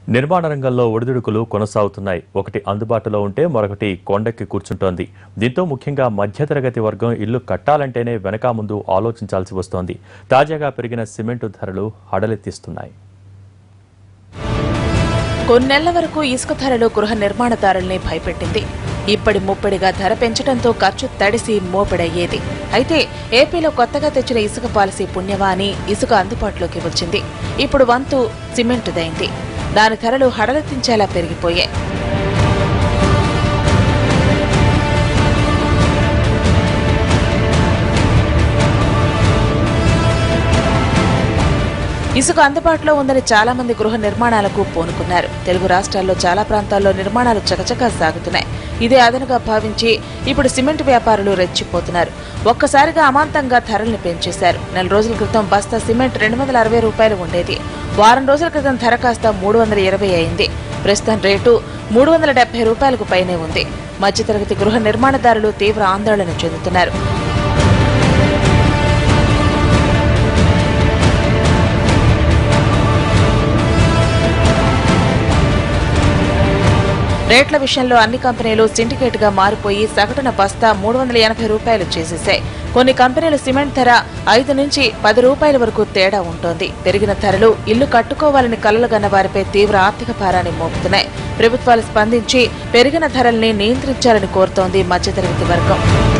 నిర్మాణ రంగంలో ఒడిదుడుకులు కొనసాగుతున్నాయి ఒకటి అందుబాటులో ఉంటే మరొకటి కొండెక్కి కూర్చుంటోంది దీంతో ముఖ్యంగా మధ్యతరగతి వర్గం ఇల్లు కట్టాలంటేనే వెనక ముందు ఆలోచించాల్సి వస్తోంది తాజాగా పెరిగిన సిమెంటు ధరలు హడలెత్తిస్తున్నాయి కొన్నేళ్ల వరకు ఇసుక ధరలు గృహ నిర్మాణదారుల్ని భయపెట్టింది ఇప్పటి ముప్పడిగా ధర పెంచడంతో ఖర్చు తడిసి మోపెడయ్యేది అయితే ఏపీలో కొత్తగా తెచ్చిన ఇసుక పాలసీ పుణ్యమా అని ఇసుక అందుబాటులోకి వచ్చింది ఇప్పుడు వంతు సిమెంటుదైంది దాని ధరలు హడలెత్తించేలా పెరిగిపోయాయి ఇసుక అందుబాటులో ఉందని చాలా మంది గృహ నిర్మాణాలకు పూనుకున్నారు తెలుగు రాష్ట్రాల్లో చాలా ప్రాంతాల్లో నిర్మాణాలు చకచకా సాగుతున్నాయి ఇదే అదనుగా భావించి ఇప్పుడు సిమెంట్ వ్యాపారులు రెచ్చిపోతున్నారు ఒక్కసారిగా అమాంతంగా ధరల్ని పెంచేశారు నెల రోజుల క్రితం బస్తా సిమెంట్ రెండు వందల అరవై రూపాయలు ఉండేది వారం రోజుల క్రితం ధర కాస్త మూడు వందల ఇరవై అయింది ప్రస్తుతం రేటు మూడు వందల డెబ్బై రూపాయలకు పైనే ఉంది మధ్యతరగతి గృహ నిర్మాణదారులు తీవ్ర ఆందోళన చెందుతున్నారు రేట్ల విషయంలో అన్ని కంపెనీలు సిండికేట్ గా మారిపోయి సగటున బస్తా మూడు వందల ఎనభై రూపాయలు చేసేశాయి కొన్ని కంపెనీల సిమెంట్ ధర ఐదు నుంచి పది రూపాయల వరకు తేడా ఉంటోంది పెరిగిన ధరలు ఇల్లు కట్టుకోవాలని కలలుగన్న వారిపై తీవ్ర ఆర్థిక భారాన్ని మోపుతున్నాయి ప్రభుత్వాలు స్పందించి పెరిగిన ధరల్ని నియంత్రించాలని కోరుతోంది మధ్యతరగతి వర్గం